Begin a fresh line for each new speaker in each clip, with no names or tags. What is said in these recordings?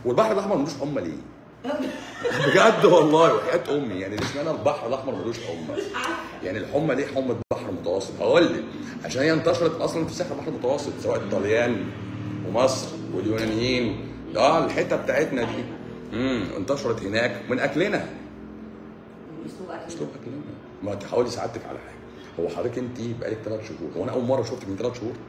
والبحر الاحمر ملوش حمى ليه؟ بجد والله وحياه امي يعني ليه اشمعنى البحر الاحمر ملوش حمى؟ يعني الحمى ليه حمى بحر متوسط؟ هقول لك عشان هي انتشرت اصلا في ساحل البحر المتوسط سواء الطليان ومصر واليونانيين اه الحته بتاعتنا دي امم انتشرت هناك من اكلنا
اسلوب اكل
اسلوب اكلنا ما تحاولي سعادتك على حاجه هو حضرتك انت بقالك ثلاث شهور هو انا اول مره شفتك من ثلاث شهور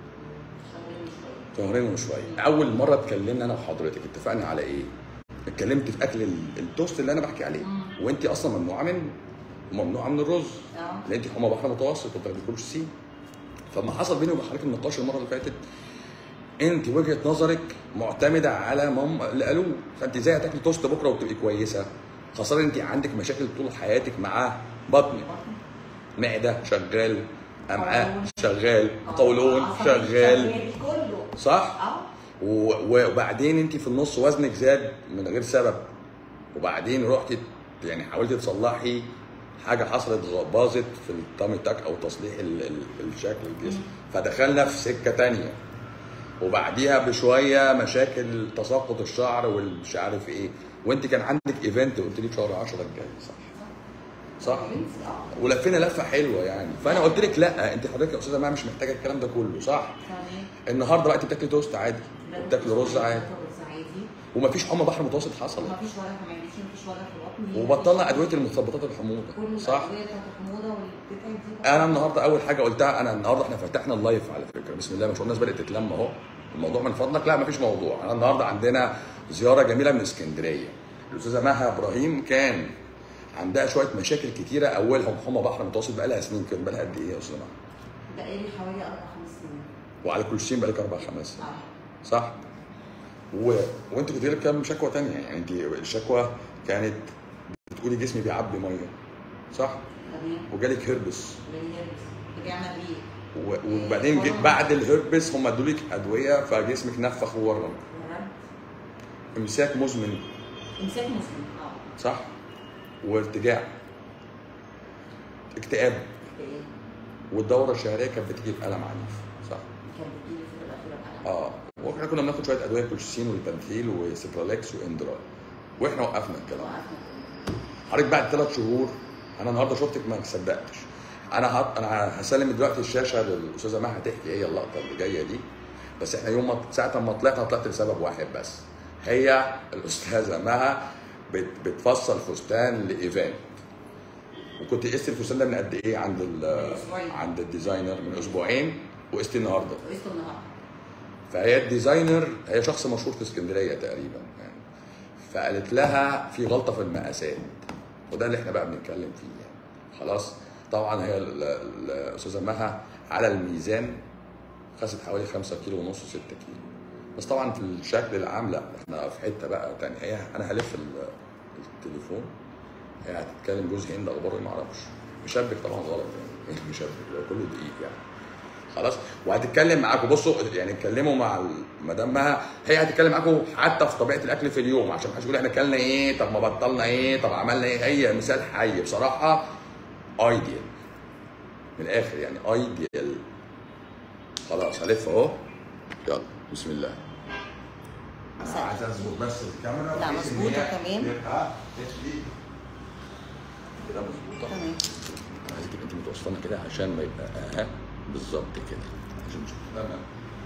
شهرين وشويه اول مره اتكلمنا انا وحضرتك اتفقنا على ايه اتكلمت في اكل ال- التوست اللي انا بحكي عليه وانت اصلا ممنوعه منه وممنوعه من الرز
اه
لان انت حمى بحر متوسط وما بتاكلش سين فما حصل بيني وبين حضرتك النقاش المره اللي فاتت انت وجهه نظرك معتمده على ماما اللي قالوه فانت ازاي هتاكلي توست بكره وتبقي كويسه خاصه انت عندك مشاكل طول حياتك مع بطنك معده شغال امعاء شغال قولون شغال
كله
صح
اه
و- وبعدين انت في النص وزنك زاد من غير سبب وبعدين رحتي يعني حاولتي تصلحي حاجه حصلت غ- باظت في التامي تاك او تصليح ال- ال- الشكل الجسم فدخلنا في سكه تانية وبعديها بشويه مشاكل تساقط الشعر والمش عارف ايه وانت كان عندك ايفنت قلت لي في شهر 10 الجاي صح صح
اه
ولفينا لفه حلوه يعني فانا قلت لك لا انت حضرتك يا استاذه ما مش محتاجه الكلام ده كله صح
تمام
النهارده بقى انت بتاكلي توست عادي وبتاكلي رز عادي
رز عادي
ومفيش حمى بحر متوسط حصلت
ومفيش وجع في معدتي مفيش وجع في بطني
وبطلنا ادويه المثبطات
كل
الحموضه صح
الادويه بتاعت الحموضه والبتاع دي
انا النهارده اول حاجه قلتها انا النهارده احنا فتحنا اللايف على فكره بسم الله ما شاء الله الناس بدات تتلم اهو الموضوع من فضلك لا مفيش موضوع انا النهارده عندنا زياره جميله من اسكندريه الاستاذه مها ابراهيم كان عندها شويه مشاكل كتيره اولهم حمى بحر متوسط بقى لها سنين كده بقى لها قد ايه يا استاذه مها؟
بقالي حوالي اربع خمس سنين
وعلى كل شيء بقى لك اربع خمس سنين
اه
صح؟ و... وانت كنت لك كام شكوى تانية يعني انت الشكوى كانت بتقولي جسمي بيعبي ميه صح؟
تمام
وجالك هربس
رجعنا بيه
و... وبعدين جي... بعد الهربس هم ادوا لك ادويه فجسمك نفخ وورم
ورد
امساك مزمن
امساك مسلم اه
صح؟ وارتجاع اكتئاب
ايه
والدوره الشهريه كانت بتيجي بألم عنيف صح؟
كان بتجيلي في الاخيره بقى
اه واحنا كنا بناخد شويه ادويه كولشيسين والبنتيل وسيبرالكس واندرال واحنا وقفنا الكلام ده.
وقفنا
حضرتك بعد ثلاث شهور انا النهارده شفتك ما صدقتش انا هط... انا هسلم دلوقتي الشاشه للاستاذه مها هتحكي هي اللقطه اللي جايه دي بس احنا يوم ما ساعه ما طلعت انا طلعت لسبب واحد بس هي الاستاذه مها بت... بتفصل فستان لايفنت وكنت قست الفستان ده من قد ايه عند ال...
أسبوعين.
عند الديزاينر من اسبوعين وقست النهارده
وقفت النهارده
فهي الديزاينر هي شخص مشهور في اسكندريه تقريبا يعني فقالت لها في غلطه في المقاسات وده اللي احنا بقى بنتكلم فيه يعني خلاص طبعا هي ال- ال- الاستاذه مها على الميزان خست حوالي 5 كيلو ونص 6 كيلو بس طبعا في الشكل العام لا احنا في حته بقى تانية هي انا هلف ال- التليفون هي هتتكلم جوز هند اخباره إيه ما اعرفش مشبك طبعا غلط يعني مشبك ده كله دقيق يعني خلاص وهتتكلم معاكم بصوا يعني اتكلموا مع مدام مها هي هتتكلم معاكم حتى في طبيعه الاكل في اليوم عشان ما حدش يقول احنا اكلنا ايه طب ما بطلنا ايه طب عملنا ايه هي مثال حي بصراحه ايديال من الاخر يعني ايديال خلاص هلف اهو يلا بسم الله انا
مساء.
عايز اظبط بس الكاميرا
لا،
بحيث إن
مظبوطة
هي
تمام.
تبقى تشبيه كده مظبوطه
تمام
عايزك تبقى انت متوسطانه كده عشان ما يبقى اه بالظبط كده عشان نشوف تمام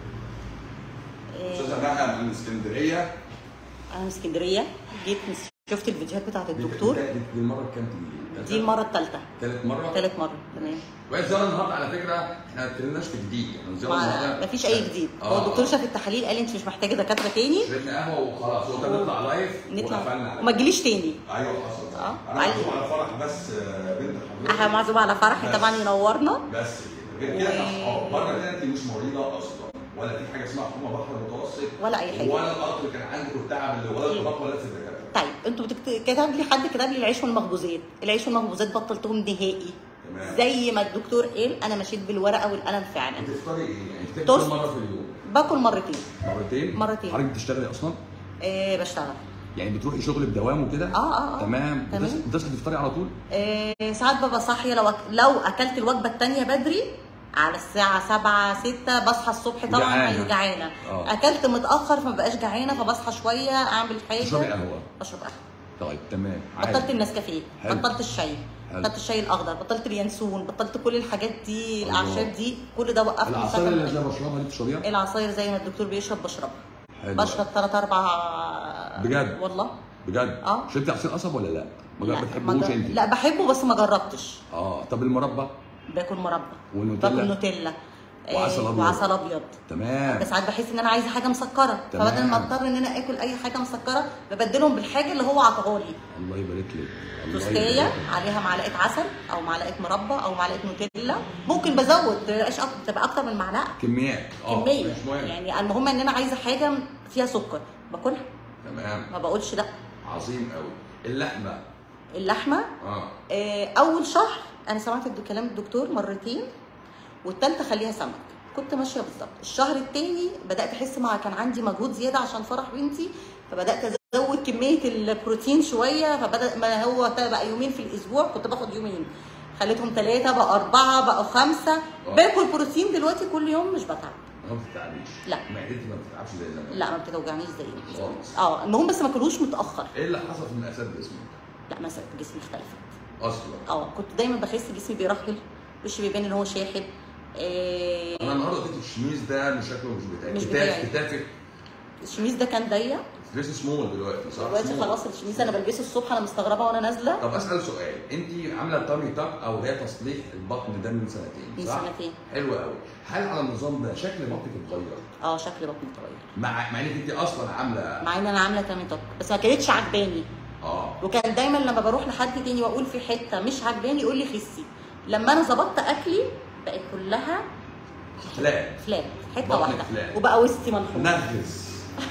إيه،
استاذه مها من اسكندريه
انا من اسكندريه جيت مس- شفت الفيديوهات بتاعت الدكتور
دي, دي, دي المره الكام دي؟
دي المره الثالثه
ثالث مره؟
ثالث مره تمام
وهي الزياره النهارده على فكره احنا ما اتكلمناش في جديد احنا الزياره
ما
النهارده
مفيش اي جديد هو
آه.
الدكتور شاف التحاليل قال لي انت مش محتاجه دكاتره تاني
شربنا قهوه وخلاص هو كان نطلع لايف
نطلع
وقفلنا على
وما تجيليش تاني
ايوه حصل
آه.
انا
علي.
معزوم على فرح بس آه، بنت حضرتك
احنا معزومه على فرحي
بس.
طبعا ينورنا
بس كده غير كده احنا
و-
اصحاب بره كده انت مش مريضه اصلا ولا في حاجه اسمها حمى بحر متوسط
ولا أي حاجة.
ولا القطر اللي كان عندك والتعب اللي ولا الضغط ولا في الدكاتره
طيب انتوا بتكت... كتب لي حد كتب لي العيش والمخبوزات العيش والمخبوزات بطلتهم نهائي
تمام.
زي ما الدكتور قال انا مشيت بالورقه والقلم فعلا
بتفطري ايه؟ يعني بتفطري
توست.
كم مره في اليوم؟
باكل مرتين
مرتين؟
مرتين.
حضرتك بتشتغلي اصلا؟
آه بشتغل
يعني بتروحي شغل بدوام وكده؟
آه، آه، آه.
تمام
تمام.
بتصحي تفطري على طول؟
آه ساعات ببقى صاحيه لو أك... لو اكلت الوجبه الثانيه بدري على الساعة 7 6 بصحى الصبح طبعا
جعانة.
جعانة
آه.
أكلت متأخر فما بقاش جعانة فبصحى شوية أعمل حاجة
تشربي قهوه
أشرب قهوة
طيب تمام
بطلت
عادي
النسكافيه
حلو.
بطلت الشاي
حلو.
بطلت الشاي الأخضر بطلت اليانسون بطلت كل الحاجات دي
الله.
الأعشاب دي كل ده وقفت من ساعة
العصاير اللي
ما-
زي بشربها دي بتشربيها
العصاير زي ما الدكتور بيشرب بشربها
حلو.
بشرب ثلاث أربع
بجد؟
والله
بجد
آه.
شربتي عصير قصب ولا لا ما
لا،
بتحبوش
ما جر-
انت
لا بحبه بس ما جربتش
اه طب المربى
باكل مربى
والنوتيلا؟
باكل نوتيلا آه،
وعسل أبيض.
وعسل ابيض
تمام
بس ساعات بحس ان انا عايزه حاجه مسكره
تمام.
فبدل ما اضطر ان انا اكل اي حاجه مسكره ببدلهم بالحاجه اللي هو عطاها لي
الله يبارك لك الله
توستيه
يبارك لك.
عليها معلقه عسل او معلقه مربى او معلقه نوتيلا ممكن بزود تبقاش أكتر تبقى اكتر من معلقه
كميات اه
كميه
مش مهم
يعني المهم ان انا عايزه حاجه فيها سكر باكلها
تمام
ما بقولش لا
عظيم قوي اللحمه
اللحمه
اه
آه، اول شهر انا سمعت الد- كلام الدكتور مرتين والتالتة خليها سمك كنت ماشيه بالظبط الشهر التاني بدات احس مع كان عندي مجهود زياده عشان فرح بنتي فبدات ازود كميه البروتين شويه فبدا ما هو تا- بقى يومين في الاسبوع كنت باخد يومين خليتهم ثلاثه بقى اربعه بقى خمسه
آه.
باكل بروتين دلوقتي كل يوم مش بتعب
ما بتتعبيش
لا.
معدتي ما بتتعبش زي زمان
لا ما بتوجعنيش زي
خالص.
اه المهم بس ما كلوش متاخر
ايه اللي حصل في مقاسات جسمك
لا مثلا جسمي اختلفت
اصلا
اه كنت دايما بحس جسمي بيرهل وشي بيبان ان هو شاحب آه،
انا النهارده اديت الشميز ده مش شكله مش بتاعي
مش
كتاف
بتاعي.
كتافك
الشميز ده كان ضيق
لسه سمول دلوقتي صح؟
دلوقتي
سمول.
خلاص الشميز انا بلبسه الصبح انا مستغربه وانا نازله
طب اسال سؤال انت عامله تامي تاب او هي تصليح البطن ده من سنتين
من
صح؟
سنتين.
حلو قوي هل على النظام ده شكل بطنك اتغير؟
اه شكل بطني اتغير
مع مع انك انت اصلا عامله
مع ان انا عامله تامي توب بس ما كانتش عجباني
اه
وكان دايما لما بروح لحد تاني واقول في حته مش عجباني يقول لي خسي لما انا ظبطت اكلي بقت كلها
لا
فلات حته
بطنك
واحده
فلات.
وبقى وسطي منحوت
نرجس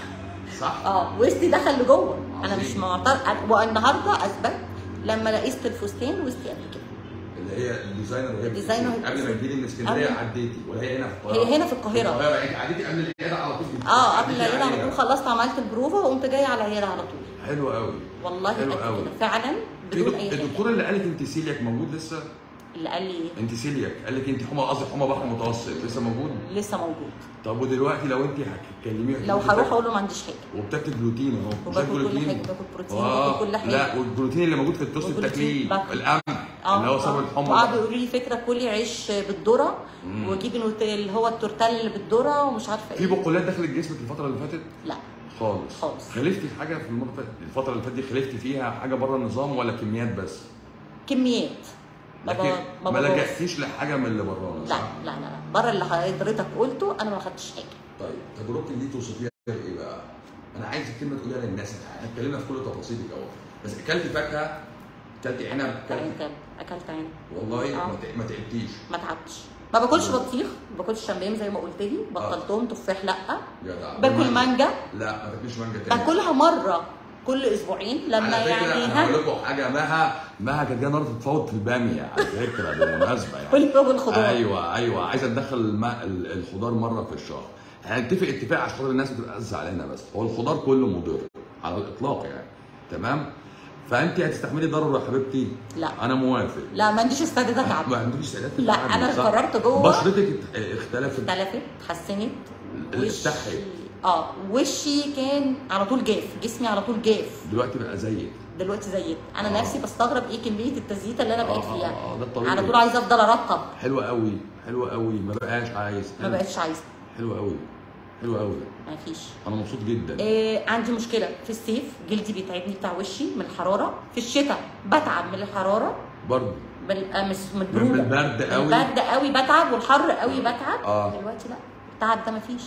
صح؟
اه وسطي دخل لجوه انا
عظيم.
مش معترض والنهارده اثبت لما لقيت الفستان وسطي قد كده
اللي هي الديزاينر وهي
الديزاينر
بتقول. قبل ما تجيلي من اسكندريه
قبل-
عديتي ولا هي هنا في القاهره؟
هي هنا في القاهرة.
القاهره انت عديتي قبل العياده على طول
اه قبل
عديتي
العياده على
عليها.
طول خلصت عملت البروفه وقمت جايه على العياده على طول
حلو قوي
والله
حلو
قد
قوي.
كده فعلا
في
بدون
دك-
اي حاجه
الدكتور اللي قالك انت سيلياك موجود لسه؟
اللي قال لي
انت سيلياك قال لك انت حمى قصدي حمى بحر متوسط لسه موجود؟
لسه موجود
طب ودلوقتي لو انت هتكلميه
لو هروح اقول له ما عنديش حاجه
وبتاكل جلوتين اهو مش
وباكل كل
جلوتين؟
حاجة، باكل بروتين،
آه،
باكل كل حاجة.
لا والجلوتين اللي موجود في التوست
والجلوتين
بتاكليه
باكل.
القمح اللي هو سبب الحمى
وقعدوا
ده.
يقولوا لي فكره كلي عيش بالذره وجيبي نوت- اللي هو التورتال اللي بالذره ومش عارفه
في
ايه
بقولات دخلت جسمك الفتره اللي فاتت؟
لا
خالص
خالص.
خلفتي في حاجه في المره اللي فاتت- الفتره اللي فاتت دي خلفتي فيها حاجه بره النظام ولا كميات بس؟
كميات ما
لكن
ب-
ما
ببوظ.
لجأتيش لحاجه من اللي برانا
لا
صح؟
لا لا لا بره اللي حضرتك قلته انا ما خدتش حاجه
طيب تجربتك دي توصفيها بايه بقى؟ انا عايز كلمه تقوليها للناس احنا اتكلمنا في كل تفاصيلك اهو بس اكلتي فاكهه اكلتي عنب اكلتي
اكلت اكلت عين
والله
آه.
ما ت- ما تعبتيش
ما تعبتش ما باكلش بطيخ ما باكلش شمام زي ما قلت لي بطلتهم تفاح لا
جدع
باكل مانجا
لا ما تاكليش مانجا تاني
باكلها مره كل اسبوعين لما
على فكره
يعني
انا هقول
ها
لكم حاجه مها مها كانت جايه النهارده تتفاوض في الباميه على فكره بالمناسبه يعني
كل يوم الخضار
ايوه ايوه عايزه ندخل الماء ال- الخضار مره في الشهر هنتفق اتفاق عشان خاطر الناس ما تبقاش زعلانه بس هو الخضار كله مضر على الاطلاق يعني تمام فانت هتستحملي ضرر يا حبيبتي
لا.
انا موافق
لا ما عنديش استعداد اتعب
ما عندكش استعداد
لا،
تتعبي،
أنا
صح؟
قررت جوه.
بشرتك ات- اختلفت
اختلفت اتحسنت
ال-
وشي
اتحت.
اه وشي كان على طول جاف جسمي على طول جاف
دلوقتي بقى زيك
دلوقتي زيت انا
آه.
نفسي بستغرب ايه كميه التزييت اللي انا بقيت
آه، آه،
فيها
آه، ده الطبيعي.
على طول عايزه افضل ارقب
حلوه قوي حلوه قوي ما بقاش عايز
ما بقتش عايزه
حلوه قوي حلوه قوي
ما فيش
انا مبسوط جدا
آه عندي مشكله في الصيف جلدي بيتعبني بتاع وشي من الحراره في الشتاء بتعب من الحراره
برضه
ببقى مش
من
مدروبه
البرد
من
قوي
البرد قوي بتعب والحر قوي بتعب
آه.
دلوقتي لا التعب ده مفيش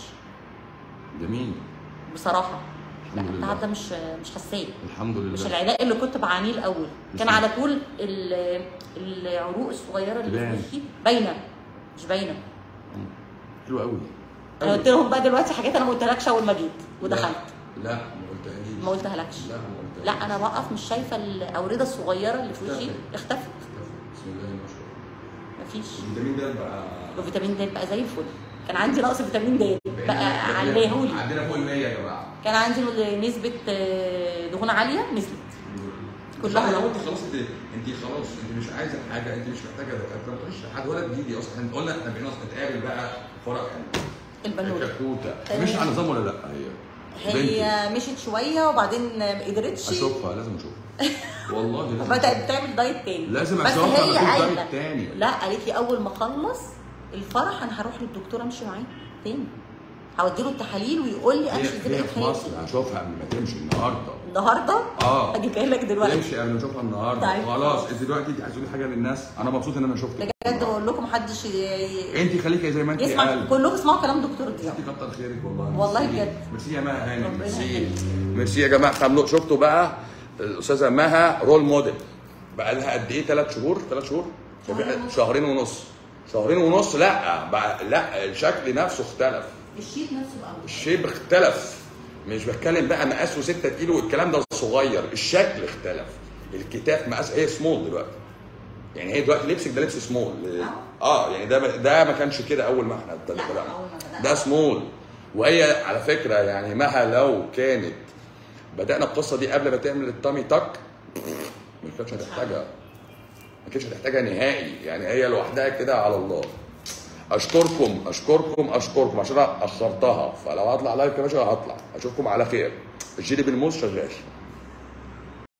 جميل
بصراحه لا
الحمد لله.
التعب ده مش مش حساسيه
الحمد لله
مش العلاق اللي كنت بعانيه الاول كان
بسم
على طول ال- العروق الصغيره اللي
تبان.
في وشي باينه مش باينه
حلو قوي
انا قلت لهم بقى دلوقتي حاجات انا ما قلتلكش اول ما جيت ودخلت
لا ما قلتهاليش
ما قلتهالكش
لا ما قلتهاليش
لا انا واقف مش شايفه الاورده الصغيره اللي في وشي
اختفت.
اختفت
بسم الله ما شاء الله
مفيش
الفيتامين ده بقى
وفيتامين د بقى زي الفل كان عندي نقص فيتامين د بقى عليهولي
عندنا فوق ال 100 يا جماعه
كان عندي نسبه آه، دهون عاليه نزلت كلها
لو انت خلاص انت انت خلاص انت مش عايزه حاجه انت مش محتاجه دكاتره ما تروحيش لحد ولا تجيلي اصلا احنا قلنا احنا بقينا نتقابل بقى فرق
البنوته
الكتكوته مش على نظام ولا لا هي بنتي.
هي مشيت شويه وبعدين ما قدرتش
اشوفها لازم اشوفها والله لازم
وبدات
أشوفها.
تعمل دايت تاني
لازم
بس
أشوفها،
هي
مفيش دايت
قايله
تاني.
لا قالت لي اول ما اخلص الفرح انا هروح للدكتور امشي معاه تاني هودي له التحاليل ويقول لي
هي
امشي ازاي
هي
بقيت
في مصر
حياتي
هشوفها قبل ما تمشي النهارده
النهارده
اه
هجيبها لك دلوقتي
تمشي قبل ما اشوفها النهارده
طيب.
خلاص انت دلوقتي انت عايز تقولي حاجه للناس انا مبسوط ان انا شفتك
بجد بقول لكم محدش ي-
انت خليكي زي ما انت
يسمع
قال
كلكم اسمعوا كلام دكتور ضياء
انت كتر خيرك والله
والله
ميرسي.
بجد.
ميرسي يا مها هانم
ربنا
ميرسي
يخليك.
ميرسي يا جماعه خملوا شفتوا بقى الاستاذه مها رول موديل بقى لها قد ايه ثلاث شهور ثلاث شهور
شهرين ونص.
شهرين ونص شهرين ونص لا بقى لا الشكل نفسه اختلف
الشيت نفسه بقى
الشيب اختلف مش بتكلم بقى مقاسه 6 كيلو والكلام ده صغير الشكل اختلف الكتاف مقاس هي سمول دلوقتي يعني هي دلوقتي لبسك ده لبس سمول اه يعني ده ده ما كانش كده اول ما احنا
لا،
بدأنا.
أول ما بدأنا.
ده سمول وهي على فكره يعني مها لو كانت بدانا القصه دي قبل ما تعمل التامي تاك ما كانتش هتحتاجها ما كانتش هتحتاجها نهائي يعني هي لوحدها كده على الله اشكركم اشكركم اشكركم عشان أنا اخرتها فلو هطلع لايف يا باشا هطلع اشوفكم على خير الجيلي بالموز شغال